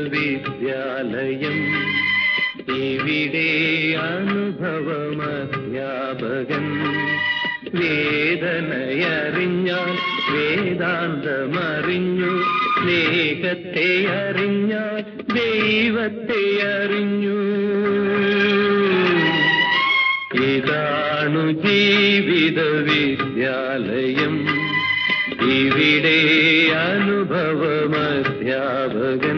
വിദ്യാലയം ഇവിടെ അനുഭവമധ്യാപകൻ വേദനയറിഞ്ഞാൽ വേദാന്തമറിഞ്ഞു സ്നേഹത്തെ അറിഞ്ഞാൽ ദൈവത്തെ അറിഞ്ഞു ഇതാണു ജീവിത വിദ്യാലയം ഇവിടെ അനുഭവമധ്യാപകൻ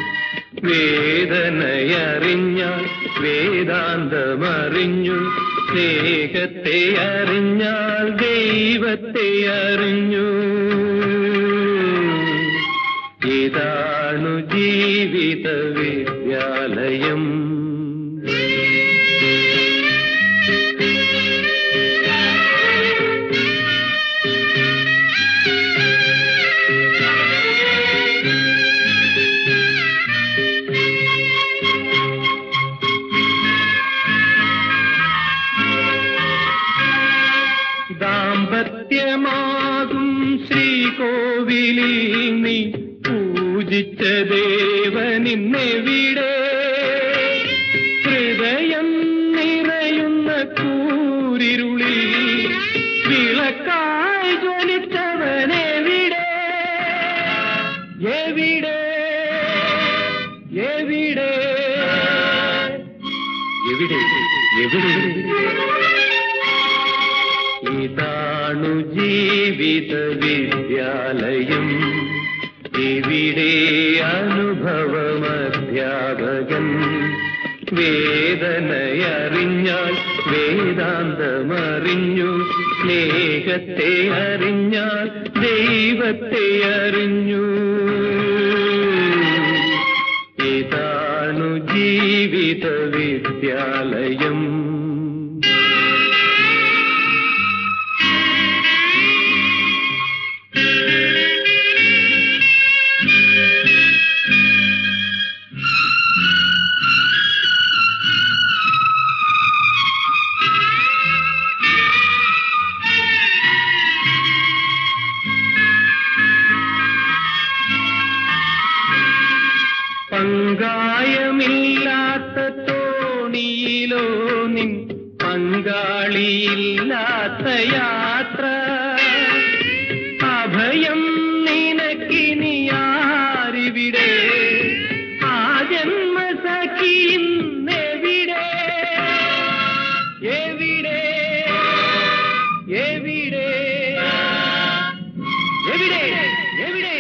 വേദനയറിഞ്ഞാൽ വേദാന്തമറിഞ്ഞു സ്നേഹത്തെ അറിഞ്ഞാൽ ദൈവത്തെ അറിഞ്ഞു ഇതാണു ജീവിത വിദ്യാലയം ദാമ്പത്യമാകും ശ്രീകോവിലിൽ നീ പൂജിച്ച ദേവനിന്നെവിടെ ഹൃദയം നിറയുന്ന കൂരിരുളിൽ വിളക്കായി ജ്വലിച്ചവനെവിടെ എവിടെ എവിടെ എവിടെ എവിടെ ഇതാണു ജീവിത വിദ്യാലയം ഇവിടെ അനുഭവമധ്യാപകൻ വേദനയറിഞ്ഞാൽ വേദാന്തമറിഞ്ഞു സ്നേഹത്തെ അറിഞ്ഞാൽ ദൈവത്തെ അറിഞ്ഞു ഇതാണു ജീവിത വിദ്യാലയം പങ്കായമില്ലാത്ത തോണിയിലോ നിൻ പങ്കാളിയില്ലാത്ത യാത്ര അഭയം നിനക്കിനി ആരിവിടെ ആ ജന്മസഖി ഇന്നെവിടെ എവിടെ എവിടെ എവിടെ എവിടെ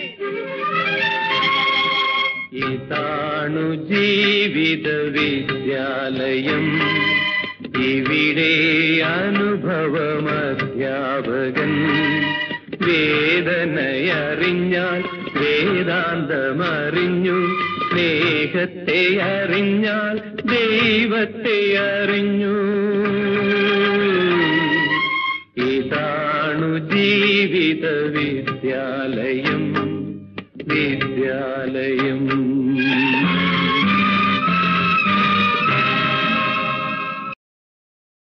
ഇതാണു ജീവിത വിദ്യാലയം ഇവിടെ അനുഭവമധ്യാപകൻ വേദനയറിഞ്ഞാൽ വേദാന്തമറിഞ്ഞു സ്നേഹത്തെ അറിഞ്ഞാൽ ദൈവത്തെ അറിഞ്ഞു ഇതാണു ജീവിത വിദ്യാലയം വിദ്യാലയം